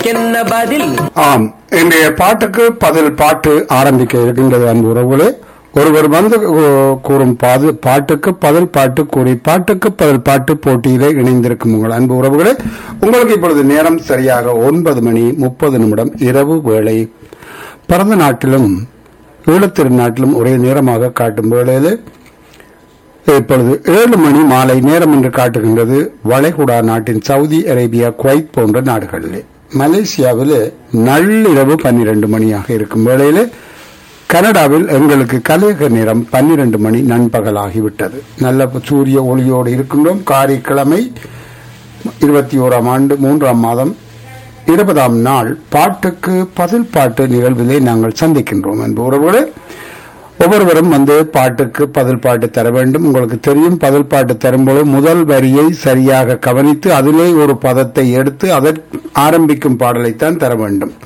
இதற்கென்ன பதில் ஆம் இன்றைய பாட்டுக்கு பதில் பாட்டு ஆரம்பிக்க இருக்கின்றது அன்பு உறவுகளே ஒருவர் வந்து கூ- கூறும் பாது பாட்டுக்கு பதில் பாட்டு கூறி பாட்டுக்கு பதில் பாட்டு போட்டியிலே இணைந்திருக்கும் உங்கள் அன்பு உறவுகளே உங்களுக்கு இப்பொழுது நேரம் சரியாக ஒன்பது மணி முப்பது நிமிடம் இரவு வேளை பிறந்த நாட்டிலும் ஈழத்திருநாட்டிலும் ஒரே நேரமாக காட்டும் வேளையிலே இப்பொழுது ஏழு மணி மாலை நேரம் என்று காட்டுகின்றது வளைகுடா நாட்டின் சவுதி அரேபியா குவைத் போன்ற நாடுகளிலே மலேசியாவிலே நள்ளிரவு பன்னிரண்டு மணியாக இருக்கும் வேளையிலே கனடாவில் எங்களுக்கு கலையக நேரம் பன்னிரண்டு மணி நண்பகலாகிவிட்டது நல்ல சூரிய ஒளியோடு இருக்கின்றோம் காரிக்கிழமை இருபத்தி ஓராம் ஆண்டு மூன்றாம் மாதம் இருபதாம் நாள் பாட்டுக்கு பதில் பாட்டு நிகழ்விலே நாங்கள் சந்திக்கின்றோம் என்பது உறவுகளே ஒவ்வொருவரும் வந்து பாட்டுக்கு பதில் பாட்டு தர வேண்டும் உங்களுக்கு தெரியும் பதில் பாட்டு தரும்போது முதல் வரியை சரியாக கவனித்து அதிலே ஒரு பதத்தை எடுத்து அதற்கு ஆரம்பிக்கும் பாடலைத்தான் தர வேண்டும்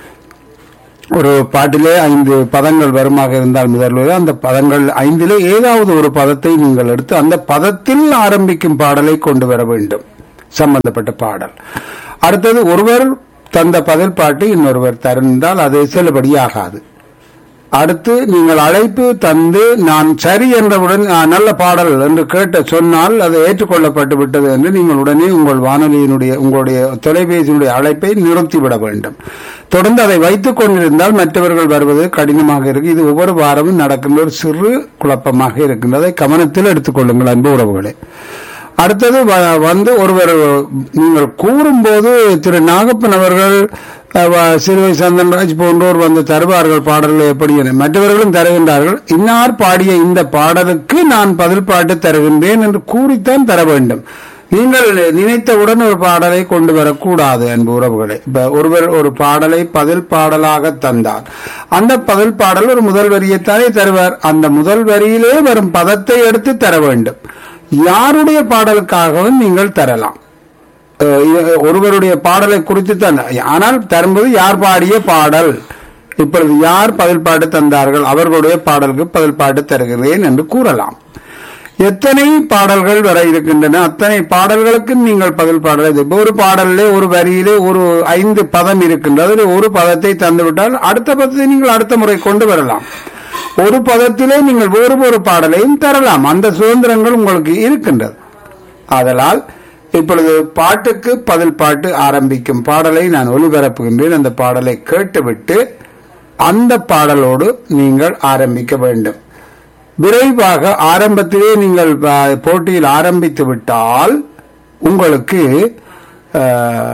ஒரு பாட்டிலே ஐந்து பதங்கள் வருமாக இருந்தால் முதல்வர் அந்த பதங்கள் ஐந்திலே ஏதாவது ஒரு பதத்தை நீங்கள் எடுத்து அந்த பதத்தில் ஆரம்பிக்கும் பாடலை கொண்டு வர வேண்டும் சம்பந்தப்பட்ட பாடல் அடுத்தது ஒருவர் தந்த பதில் பாட்டு இன்னொருவர் தருந்தால் அது செல்லுபடியாகாது அடுத்து நீங்கள் அழைப்பு தந்து நான் சரி என்றவுடன் "ஆ, நல்ல பாடல் என்று கேட்ட சொன்னால் அது ஏற்றுக்கொள்ளப்பட்டு விட்டது என்று நீங்கள் உடனே உங்கள் வானொலியினுடைய உங்களுடைய தொலைபேசியினுடைய அழைப்பை நிறுத்திவிட வேண்டும் தொடர்ந்து அதை வைத்துக் கொண்டிருந்தால் மற்றவர்கள் வருவது கடினமாக இருக்கு இது ஒவ்வொரு வாரமும் நடக்கின்ற ஒரு சிறு குழப்பமாக இருக்கின்றதை கவனத்தில் எடுத்துக்கொள்ளுங்கள் அன்பு உறவுகளே அடுத்தது வ- வந்து ஒருவர் நீங்கள் கூறும்போது திரு நாகப்பன் அவர்கள் அஹ், வ- சிறுவை சந்தன்ராஜ் போன்றோர் வந்து தருவார்கள் பாடல்கள் எப்படி என மற்றவர்களும் தருகின்றார்கள் இன்னார் பாடிய இந்த பாடலுக்கு நான் பதில் பாட்டு தருகின்றேன் என்று கூறித்தான் தர வேண்டும் நீங்கள் நினைத்தவுடன் ஒரு பாடலை கொண்டு வரக்கூடாது அன்பு உறவுகளே இப்ப ஒருவர் ஒரு பாடலை பதில் பாடலாக தந்தார் அந்த பதில் பாடல் ஒரு முதல் வரியைத்தானே தருவார் அந்த முதல் வரியிலே வரும் பதத்தை எடுத்து தர வேண்டும் யாருடைய பாடலுக்காகவும் நீங்கள் தரலாம் அஹ் இது ஒருவருடைய பாடலை குறித்து தான் ஆனால் தரும்போது யார் பாடிய பாடல் இப்பொழுது யார் பதில் பாட்டு தந்தார்கள் அவர்களுடைய பாடலுக்கு பதில் பாட்டு தருகிறேன் என்று கூறலாம் எத்தனை பாடல்கள் வர இருக்கின்றன அத்தனை பாடல்களுக்கு நீங்கள் பதில் பாடல் இப்போ ஒரு பாடலிலே ஒரு வரியிலே ஒரு ஐந்து பதம் இருக்கின்றது அதில் ஒரு பதத்தை தந்துவிட்டால் அடுத்த பதத்தை நீங்கள் அடுத்த முறை கொண்டு வரலாம் ஒரு பதத்திலே நீங்கள் வேறு ஒரு பாடலையும் தரலாம் அந்த சுதந்திரங்கள் உங்களுக்கு இருக்கின்றது ஆதலால் இப்பொழுது பாட்டுக்கு பதில் பாட்டு ஆரம்பிக்கும் பாடலை நான் ஒளிபரப்புகின்றேன் அந்த பாடலை கேட்டுவிட்டு அந்த பாடலோடு நீங்கள் ஆரம்பிக்க வேண்டும் விரைவாக ஆரம்பத்திலே நீங்கள் ஆ, போட்டியில் ஆரம்பித்து விட்டால் உங்களுக்கு ஆ,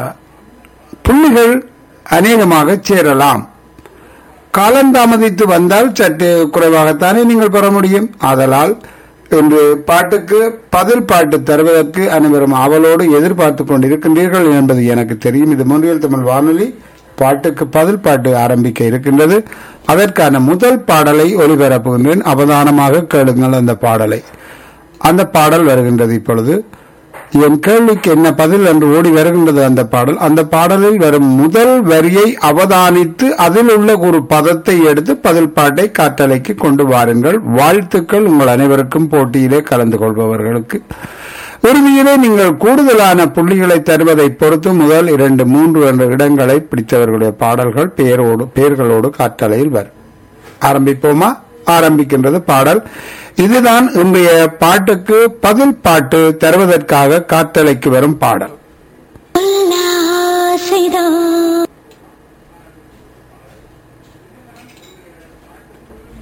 புள்ளிகள் அநேகமாக சேரலாம் காலந்தாமதித்து வந்தால் சற்று குறைவாகத்தானே நீங்கள் பெற முடியும் ஆதலால் இன்று பாட்டுக்கு பதில் பாட்டு தருவதற்கு அனைவரும் அவளோடு எதிர்பார்த்து கொண்டிருக்கின்றீர்கள் என்பது எனக்கு தெரியும் இது மொழியல் தமிழ் வானொலி பாட்டுக்கு பதில் பாட்டு ஆரம்பிக்க இருக்கின்றது அதற்கான முதல் பாடலை ஒளிபரப்புகின்றேன் அவதானமாக கேளுங்கள் அந்த பாடலை அந்த பாடல் வருகின்றது இப்பொழுது என் கேள்விக்கு என்ன பதில் என்று ஓடி வருகின்றது அந்த பாடல் அந்த பாடலில் வரும் முதல் வரியை அவதானித்து அதில் உள்ள ஒரு பதத்தை எடுத்து பதில் பாட்டை காற்றலைக்கு கொண்டு வாருங்கள் வாழ்த்துக்கள் உங்கள் அனைவருக்கும் போட்டியிலே கலந்து கொள்பவர்களுக்கு இறுதியிலே நீங்கள் கூடுதலான புள்ளிகளை தருவதை பொறுத்து முதல் இரண்டு மூன்று என்ற இடங்களை பிடித்தவர்களுடைய பாடல்கள் பெயரோடு பெயர்களோடு காற்றலையில் வரும் ஆரம்பிப்போமா ஆரம்பிக்கின்றது பாடல் இதுதான் இன்றைய பாட்டுக்கு பதில் பாட்டு தருவதற்காக காற்றலைக்கு வரும் பாடல் ஆசைதான்